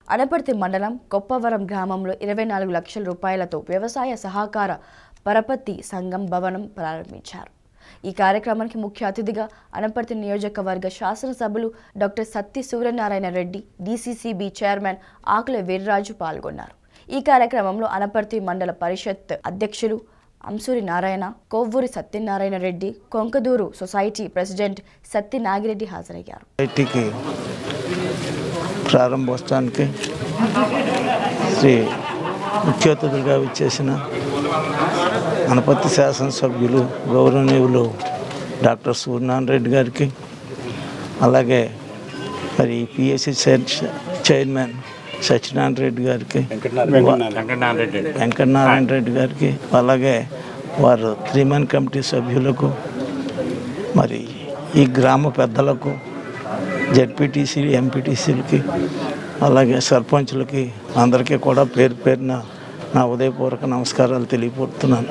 అనపర్తి మండలం కొప్పవరం గ్రామంలో ఇరవై నాలుగు లక్షల రూపాయలతో వ్యవసాయ సహకార పరపతి సంఘం భవనం ప్రారంభించారు ఈ కార్యక్రమానికి ముఖ్య అతిథిగా అనపర్తి నియోజకవర్గ శాసనసభ్యులు doctor Satti Suryanarayana Reddy DCCB chairman Akula Veerraju పాల్గొన్నారు ఈ కార్యక్రమంలో అనపర్తి మండల పరిషత్ అధ్యక్షులు అంసూరి నారాయణ కొవ్వూరి సత్యనారాయణ రెడ్డి కొంకదూరు సొసైటీ ప్రెసిడెంట్ సత్తి నాగిరెడ్డి హాజరయ్యారు ఐటీకి ప్రారంభోత్సవానికి శ్రీ ముఖ్య అతిథులుగా విచ్చేసిన అనపత్తి శాసనసభ్యులు గౌరవనీయులు డాక్టర్ సూర్యనారాయణ రెడ్డి గారికి అలాగే మరి పిఎస్సి చైర్మన్ సత్యనారాయణ రెడ్డి గారికి వెంకటనారాయణ రెడ్డి గారికి అలాగే వారు త్రీమన్ కమిటీ సభ్యులకు మరి ఈ గ్రామ పెద్దలకు జడ్పీటీసీ ఎంపీటీసీలకి అలాగే సర్పంచులకి అందరికీ కూడా పేరు పేరున నా ఉదయపూర్వక నమస్కారాలు తెలియపడుతున్నాను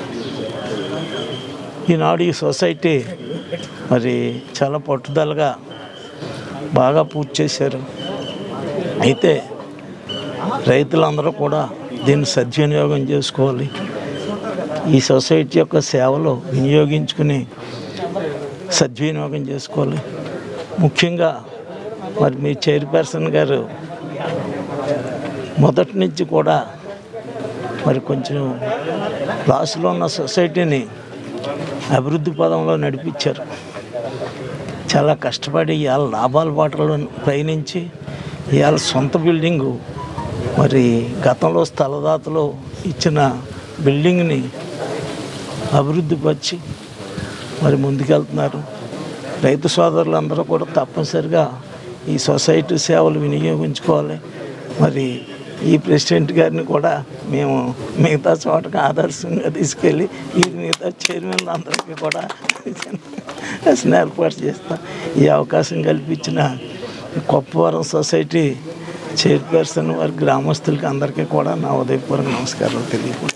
ఈనాడు ఈ సొసైటీ మరి చాలా పట్టుదలగా బాగా పూర్తి చేశారు అయితే రైతులందరూ కూడా దీన్ని సద్వినియోగం చేసుకోవాలి ఈ సొసైటీ యొక్క సేవలు వినియోగించుకుని సద్వినియోగం చేసుకోవాలి ముఖ్యంగా మరి మీ చైర్పర్సన్ గారు మొదటి నుంచి కూడా మరి కొంచెం లాస్లో ఉన్న సొసైటీని అభివృద్ధి పదంలో నడిపించారు చాలా కష్టపడి ఇవాళ లాభాల బాటలో పయనించి ఇవాళ సొంత బిల్డింగు మరి గతంలో స్థలదాతలు ఇచ్చిన బిల్డింగ్ని అభివృద్ధి పరిచి మరి ముందుకెళ్తున్నారు రైతు సోదరులందరూ కూడా తప్పనిసరిగా ఈ సొసైటీ సేవలు వినియోగించుకోవాలి మరి ఈ ప్రెసిడెంట్ గారిని కూడా మేము మిగతా చోటకి ఆదర్శంగా తీసుకెళ్ళి ఈ మిగతా చైర్మన్లు అందరికీ కూడా అసలు ఏర్పాటు చేస్తాం ఈ అవకాశం కల్పించిన కొప్పవరం సొసైటీ చైర్పర్సన్ వారి గ్రామస్తులకి అందరికీ కూడా నా ఉదయపూర్వక నమస్కారాలు తెలియకుండా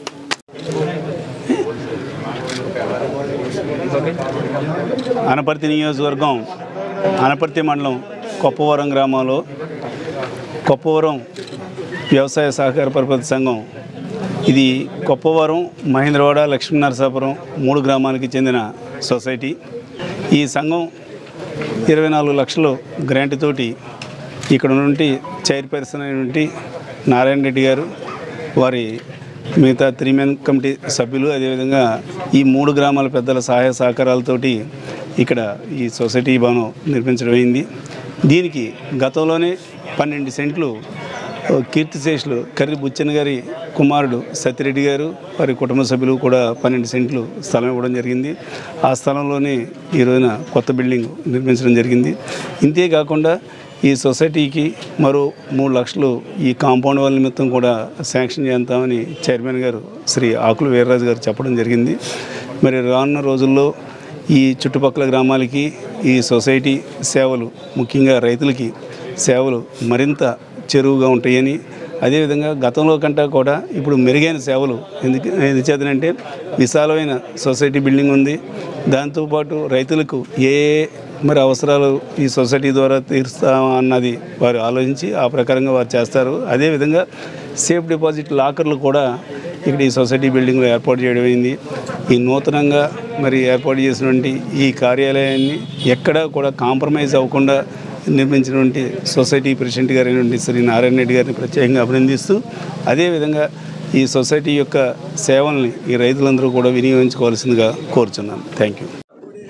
అనపర్తి నియోజకవర్గం అనపర్తి మండలం కొప్పవరం గ్రామంలో కొప్పవరం వ్యవసాయ సహకార పరపతి సంఘం ఇది కొప్పవరం మహేంద్రవాడ లక్ష్మీనరసాపురం మూడు గ్రామాలకి చెందిన సొసైటీ ఈ సంఘం ఇరవై నాలుగు లక్షలు గ్రాంట్ తోటి ఇక్కడ నుండి చైర్పర్సన్ అయినటువంటి నారాయణ రెడ్డి గారు వారి మిగతా త్రీ మెన్ కమిటీ సభ్యులు అదేవిధంగా ఈ మూడు గ్రామాల పెద్దల సహాయ సహకారాలతోటి ఇక్కడ ఈ సొసైటీ భవనం నిర్మించడం అయింది దీనికి గతంలోనే పన్నెండు సెంట్లు కీర్తిశేషులు కర్రి బుచ్చన్ గారి కుమారుడు సత్యరెడ్డి గారు వారి కుటుంబ సభ్యులు కూడా పన్నెండు సెంట్లు స్థలం ఇవ్వడం జరిగింది ఆ స్థలంలోనే ఈ రోజున కొత్త బిల్డింగ్ నిర్మించడం జరిగింది ఇంతే కాకుండా ఈ సొసైటీకి మరో మూడు లక్షలు ఈ కాంపౌండ్ వాళ్ళ నిమిత్తం కూడా శాంక్షన్ చేద్దామని చైర్మన్ గారు శ్రీ ఆకుల వీర్రాజు గారు చెప్పడం జరిగింది మరి రానున్న రోజుల్లో ఈ చుట్టుపక్కల గ్రామాలకి ఈ సొసైటీ సేవలు ముఖ్యంగా రైతులకి సేవలు మరింత చెరువుగా ఉంటాయని అదేవిధంగా గతంలో కంటే కూడా ఇప్పుడు మెరుగైన సేవలు ఎందుకు ఎందుచేతనంటే విశాలమైన సొసైటీ బిల్డింగ్ ఉంది దాంతోపాటు రైతులకు ఏ ఏ మరి అవసరాలు ఈ సొసైటీ ద్వారా తీరుస్తాం అన్నది వారు ఆలోచించి ఆ ప్రకారంగా వారు చేస్తారు అదేవిధంగా సేఫ్ డిపాజిట్ లాకర్లు కూడా ఇక్కడ ఈ సొసైటీ బిల్డింగ్లో ఏర్పాటు చేయడం అయింది ఈ నూతనంగా మరి ఏర్పాటు చేసినటువంటి ఈ కార్యాలయాన్ని ఎక్కడా కూడా కాంప్రమైజ్ అవ్వకుండా నిర్మించినటువంటి సొసైటీ ప్రెసిడెంట్ గారైనటువంటి శ్రీ నారాయణ రెడ్డి గారిని ప్రత్యేకంగా అభినందిస్తూ అదేవిధంగా ఈ సొసైటీ యొక్క సేవల్ని ఈ రైతులందరూ కూడా వినియోగించుకోవాల్సిందిగా కోరుచున్నాను థ్యాంక్ యూ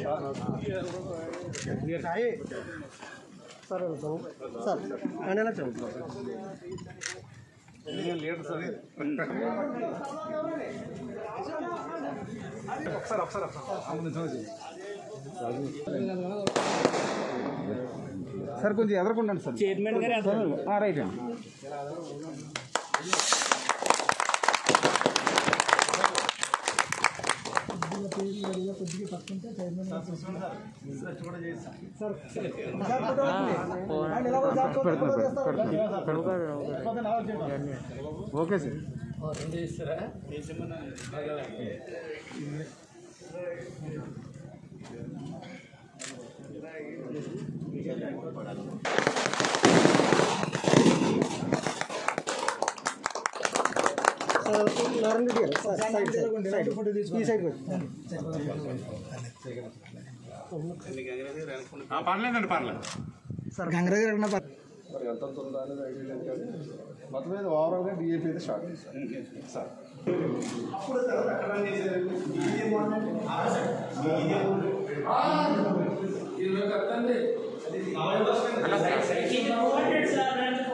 సార్ కొంచెం ఎదరకుండండి సార్ చైర్మన్ గారు రైట్ అండి ఓకే సార్ పర్లేదండి పర్లేదు మరి ఎంత ఉందా అనేది ఐడియా లేదు కానీ మొత్తం మీద ఓవరాల్గా డిఏపీ అయితే స్టార్ట్ సార్ సార్